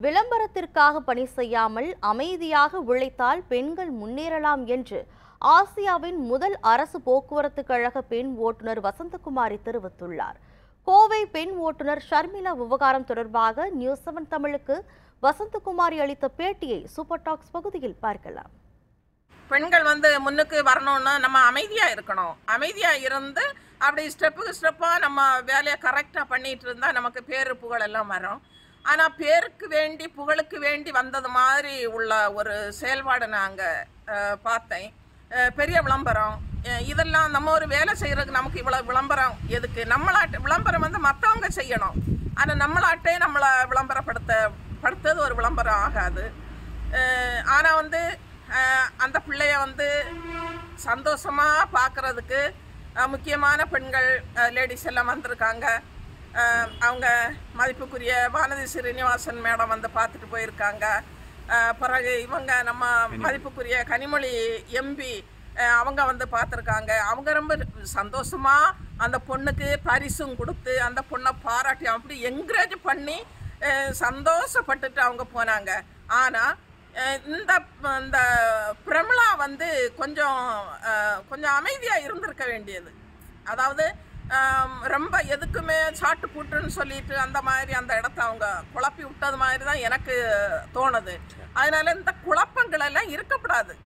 விளம்பரத்திற்காக பணி செய்யாமல் அமைதியாக உழைத்தால் பெண்கள் முன்னேறலாம் என்று ஆசியாவின் முதல் அரசு போக்குவரத்து கழக பெண் ஓட்டுநர் வசந்தகுமாரி தெரிவித்துள்ளார் கோவை பெண் ஓட்டுநர் ஷர்மிளா விவகாரம் தொடர்பாக நியூஸ் செவன் தமிழுக்கு வசந்தகுமாரி அளித்த பேட்டியை சூப்பர் டாக்ஸ் பகுதியில் பார்க்கலாம் பெண்கள் வந்து முன்னுக்கு வரணும்னா நம்ம அமைதியாக இருக்கணும் அமைதியாக இருந்து அப்படி ஸ்டெப்புக்கு ஸ்டெப்பாக நம்ம வேலையை கரெக்டாக பண்ணிட்டு இருந்தால் நமக்கு பேரு புகழ் எல்லாம் வரும் ஆனால் பேருக்கு வேண்டி புகழுக்கு வேண்டி வந்தது மாதிரி உள்ள ஒரு செயல்பாடு நாங்கள் பார்த்தேன் அஹ் பெரிய விளம்பரம் அஹ் இதெல்லாம் நம்ம ஒரு வேலை செய்கிறதுக்கு நமக்கு இவ்வளோ விளம்பரம் எதுக்கு நம்மளாட்ட விளம்பரம் வந்து மற்றவங்க செய்யணும் ஆனால் நம்மளாட்டே நம்மளை விளம்பரப்படுத்த படுத்தது ஒரு விளம்பரம் ஆகாது ஆனால் வந்து அஹ் அந்த பிள்ளைய வந்து சந்தோஷமாக பார்க்குறதுக்கு முக்கியமான பெண்கள் லேடிஸ் எல்லாம் வந்திருக்காங்க அஹ் அவங்க மதிப்புக்குரிய வானதி ஸ்ரீனிவாசன் மேடம் வந்து பார்த்துட்டு போயிருக்காங்க அஹ் பிறகு இவங்க நம்ம மதிப்புக்குரிய கனிமொழி எம்பி அவங்க வந்து பார்த்துருக்காங்க அவங்க ரொம்ப சந்தோஷமா அந்த பொண்ணுக்கு பரிசும் கொடுத்து அந்த பொண்ணை பாராட்டி அப்படி என்கரேஜ் பண்ணி அஹ் சந்தோஷப்பட்டுட்டு அவங்க போனாங்க ஆனால் இந்த இந்த பிரமிளா வந்து கொஞ்சம் அஹ், கொஞ்சம் அமைதியாக இருந்திருக்க வேண்டியது அதாவது ஆம், ரொம்ப எதுக்குமே சாட்டு பூட்டுன்னு சொல்லிட்டு அந்த மாதிரி அந்த இடத்த அவங்க குழப்பி விட்டது மாதிரி தான் எனக்கு தோணுது அதனால இந்த குழப்பங்கள் எல்லாம் இருக்கக்கூடாது